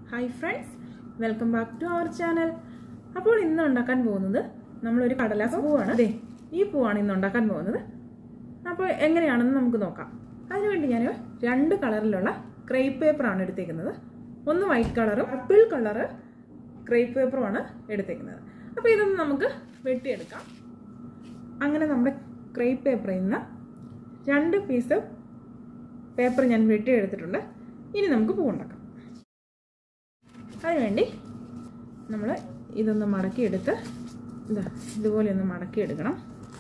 hi friends welcome back to our channel അപ്പോൾ ഇന്ന് ഉണ്ടാക്കാൻ പോകുന്നത് നമ്മളൊരു കടലാസ് പൂവാണ് അതെ ഈ പൂവാണ് ഇന്ന് ഉണ്ടാക്കാൻ പോകുന്നത് അപ്പോൾ എങ്ങനെയാണെന്ന് നമുക്ക് നോക്കാം അതിനുവേണ്ടി ഞാൻ രണ്ട് കളറിലുള്ള ക്രേപ്പ് പേപ്പറാണ് എടുത്തേക്കുന്നത് ഒന്ന് വൈറ്റ് കളറും പർപ്പിൾ കളറ് ക്രേപ്പ് പേപ്പറുമാണ് എടുത്തേക്കുന്നത് അപ്പോൾ ഇതൊന്ന് നമുക്ക് വെട്ടിയെടുക്കാം അങ്ങനെ നമ്മുടെ ക്രേപ്പ് പേപ്പറിൽ നിന്ന് രണ്ട് പീസ് പേപ്പർ ഞാൻ വെട്ടിയെടുത്തിട്ടുണ്ട് ഇനി നമുക്ക് പൂ ഉണ്ടാക്കാം അതിനുവേണ്ടി നമ്മൾ ഇതൊന്ന് മടക്കിയെടുത്ത് ഇതാ ഇതുപോലെ ഒന്ന് മടക്കിയെടുക്കണം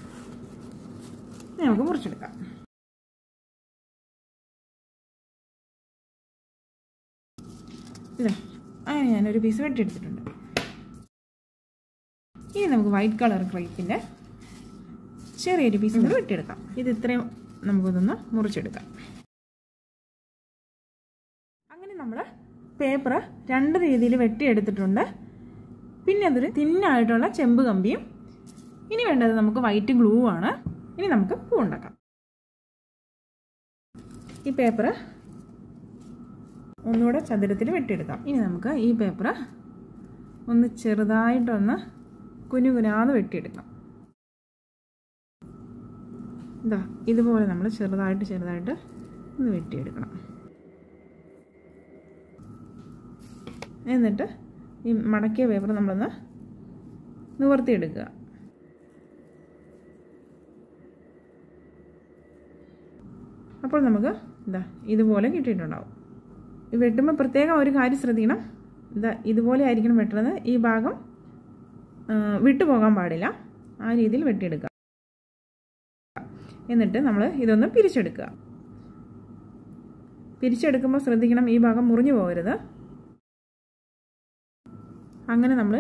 ഇനി നമുക്ക് മുറിച്ചെടുക്കാം ഇതാ അങ്ങനെ ഞാനൊരു പീസ് വെട്ടിയെടുത്തിട്ടുണ്ട് ഇനി നമുക്ക് വൈറ്റ് കളർ ക്രൈപ്പിൻ്റെ ചെറിയൊരു പീസ് കൂടെ വെട്ടിയെടുക്കാം ഇത് ഇത്രയും നമുക്കിതൊന്ന് മുറിച്ചെടുക്കാം അങ്ങനെ നമ്മൾ പേപ്പർ രണ്ട് രീതിയിൽ വെട്ടിയെടുത്തിട്ടുണ്ട് പിന്നെ അതൊരു തിന്നായിട്ടുള്ള ചെമ്പ് കമ്പിയും ഇനി വേണ്ടത് നമുക്ക് വൈറ്റ് ഗ്ലൂ ആണ് ഇനി നമുക്ക് പൂ ഉണ്ടാക്കാം ഈ പേപ്പർ ഒന്നുകൂടെ ചതുരത്തിൽ വെട്ടിയെടുക്കാം ഇനി നമുക്ക് ഈ പേപ്പർ ഒന്ന് ചെറുതായിട്ടൊന്ന് കുനുകുനാന്ന് വെട്ടിയെടുക്കാം ഇതാ ഇതുപോലെ നമ്മൾ ചെറുതായിട്ട് ചെറുതായിട്ട് ഒന്ന് വെട്ടിയെടുക്കണം എന്നിട്ട് ഈ മടക്കിയ പേപ്പർ നമ്മളൊന്ന് നിവർത്തിയെടുക്കുക അപ്പോൾ നമുക്ക് ഇതാ ഇതുപോലെ കിട്ടിയിട്ടുണ്ടാവും വെട്ടുമ്പോൾ പ്രത്യേകം ഒരു കാര്യം ശ്രദ്ധിക്കണം ഇതാ ഇതുപോലെ ആയിരിക്കണം വെട്ടുന്നത് ഈ ഭാഗം വിട്ടു പോകാൻ പാടില്ല ആ രീതിയിൽ വെട്ടിയെടുക്കുക എന്നിട്ട് നമ്മൾ ഇതൊന്ന് പിരിച്ചെടുക്കുക പിരിച്ചെടുക്കുമ്പോൾ ശ്രദ്ധിക്കണം ഈ ഭാഗം മുറിഞ്ഞു പോകരുത് അങ്ങനെ നമ്മൾ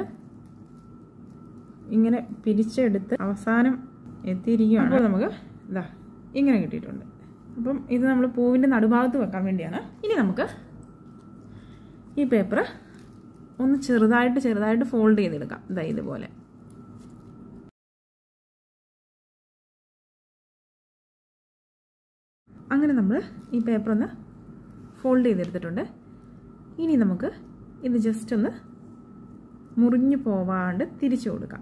ഇങ്ങനെ പിരിച്ചെടുത്ത് അവസാനം എത്തിയിരിക്കുകയാണ് അപ്പോൾ നമുക്ക് ഇതാ ഇങ്ങനെ കിട്ടിയിട്ടുണ്ട് അപ്പം ഇത് നമ്മൾ പൂവിൻ്റെ നടുഭാഗത്ത് വെക്കാൻ വേണ്ടിയാണ് ഇനി നമുക്ക് ഈ പേപ്പർ ഒന്ന് ചെറുതായിട്ട് ചെറുതായിട്ട് ഫോൾഡ് ചെയ്തെടുക്കാം ഇതാ ഇതുപോലെ അങ്ങനെ നമ്മൾ ഈ പേപ്പർ ഒന്ന് ഫോൾഡ് ചെയ്തെടുത്തിട്ടുണ്ട് ഇനി നമുക്ക് ഇത് ജസ്റ്റ് ഒന്ന് മുറിഞ്ഞു പോവാണ്ട് തിരിച്ചു കൊടുക്കാം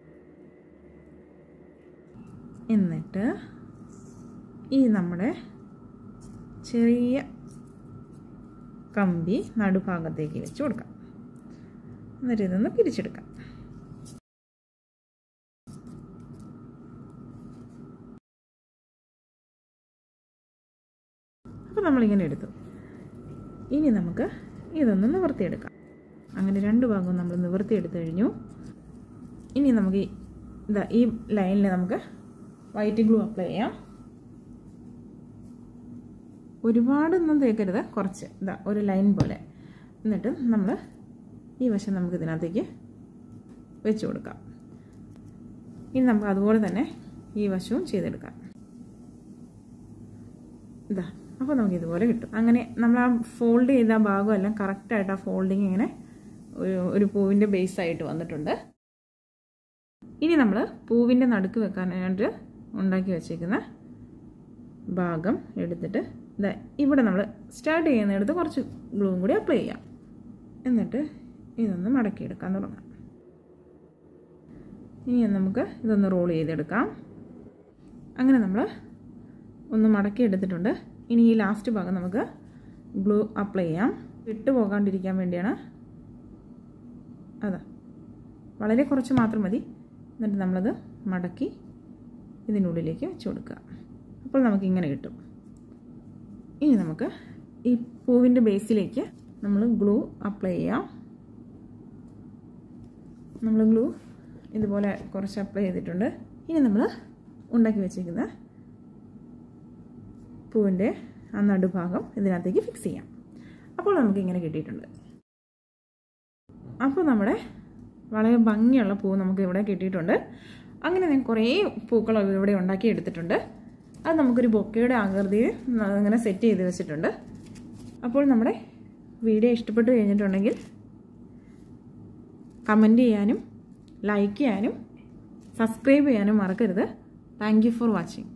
എന്നിട്ട് ഈ നമ്മുടെ ചെറിയ കമ്പി നടുഭാഗത്തേക്ക് വെച്ച് കൊടുക്കാം എന്നിട്ട് ഇതൊന്ന് പിരിച്ചെടുക്കാം അപ്പോൾ നമ്മളിങ്ങനെ എടുത്തു ഇനി നമുക്ക് ഇതൊന്ന് നിവർത്തിയെടുക്കാം അങ്ങനെ രണ്ട് ഭാഗവും നമ്മൾ നിവർത്തിയെടുത്ത് കഴിഞ്ഞു ഇനി നമുക്ക് ഇതാ ഈ ലൈനിൽ നമുക്ക് വൈറ്റ് ഗ്ലൂ അപ്ലൈ ചെയ്യാം ഒരുപാടൊന്നും തേക്കരുത് കുറച്ച് ഇതാ ഒരു ലൈൻ പോലെ എന്നിട്ട് നമ്മൾ ഈ വശം നമുക്ക് ഇതിനകത്തേക്ക് വെച്ച് കൊടുക്കാം ഇനി നമുക്ക് അതുപോലെ തന്നെ ഈ വശവും ചെയ്തെടുക്കാം ഇതാ അപ്പോൾ നമുക്ക് ഇതുപോലെ കിട്ടും അങ്ങനെ നമ്മൾ ആ ഫോൾഡ് ചെയ്ത ഭാഗമെല്ലാം കറക്റ്റായിട്ട് ആ ഫോൾഡിങ് ഇങ്ങനെ ഒരു ഒരു പൂവിൻ്റെ ബേസായിട്ട് വന്നിട്ടുണ്ട് ഇനി നമ്മൾ പൂവിൻ്റെ നടുക്ക് വെക്കാനായിട്ട് ഉണ്ടാക്കി വെച്ചേക്കുന്ന ഭാഗം എടുത്തിട്ട് ഇതാ ഇവിടെ നമ്മൾ സ്റ്റാർട്ട് ചെയ്യുന്നിടത്ത് കുറച്ച് ഗ്ലൂവും കൂടി അപ്ലൈ ചെയ്യാം എന്നിട്ട് ഇതൊന്ന് മടക്കിയെടുക്കാൻ തുടങ്ങാം ഇനി നമുക്ക് ഇതൊന്ന് റോൾ ചെയ്തെടുക്കാം അങ്ങനെ നമ്മൾ ഒന്ന് മടക്കി എടുത്തിട്ടുണ്ട് ഇനി ഈ ലാസ്റ്റ് ഭാഗം നമുക്ക് ഗ്ലൂ അപ്ലൈ ചെയ്യാം വിട്ടു പോകാണ്ടിരിക്കാൻ വേണ്ടിയാണ് അതാ വളരെ കുറച്ച് മാത്രം മതി എന്നിട്ട് നമ്മളത് മടക്കി ഇതിനുള്ളിലേക്ക് വെച്ച് കൊടുക്കുക അപ്പോൾ നമുക്ക് ഇങ്ങനെ കിട്ടും ഇനി നമുക്ക് ഈ പൂവിൻ്റെ ബേസിലേക്ക് നമ്മൾ ഗ്ലൂ അപ്ലൈ ചെയ്യാം നമ്മൾ ഗ്ലൂ ഇതുപോലെ കുറച്ച് അപ്ലൈ ചെയ്തിട്ടുണ്ട് ഇനി നമ്മൾ ഉണ്ടാക്കി വെച്ചിരിക്കുന്ന പൂവിൻ്റെ ആ നടുഭാഗം ഇതിനകത്തേക്ക് ഫിക്സ് ചെയ്യാം അപ്പോൾ നമുക്ക് ഇങ്ങനെ കിട്ടിയിട്ടുണ്ട് അപ്പോൾ നമ്മുടെ വളരെ ഭംഗിയുള്ള പൂ നമുക്ക് ഇവിടെ കിട്ടിയിട്ടുണ്ട് അങ്ങനെ ഞാൻ കുറേ പൂക്കൾ ഇവിടെ ഉണ്ടാക്കി എടുത്തിട്ടുണ്ട് അത് നമുക്കൊരു ബൊക്കയുടെ ആകൃതിയിൽ അങ്ങനെ സെറ്റ് ചെയ്ത് വെച്ചിട്ടുണ്ട് അപ്പോൾ നമ്മുടെ വീഡിയോ ഇഷ്ടപ്പെട്ടു കഴിഞ്ഞിട്ടുണ്ടെങ്കിൽ കമൻറ്റ് ചെയ്യാനും ലൈക്ക് ചെയ്യാനും സബ്സ്ക്രൈബ് ചെയ്യാനും മറക്കരുത് താങ്ക് ഫോർ വാച്ചിങ്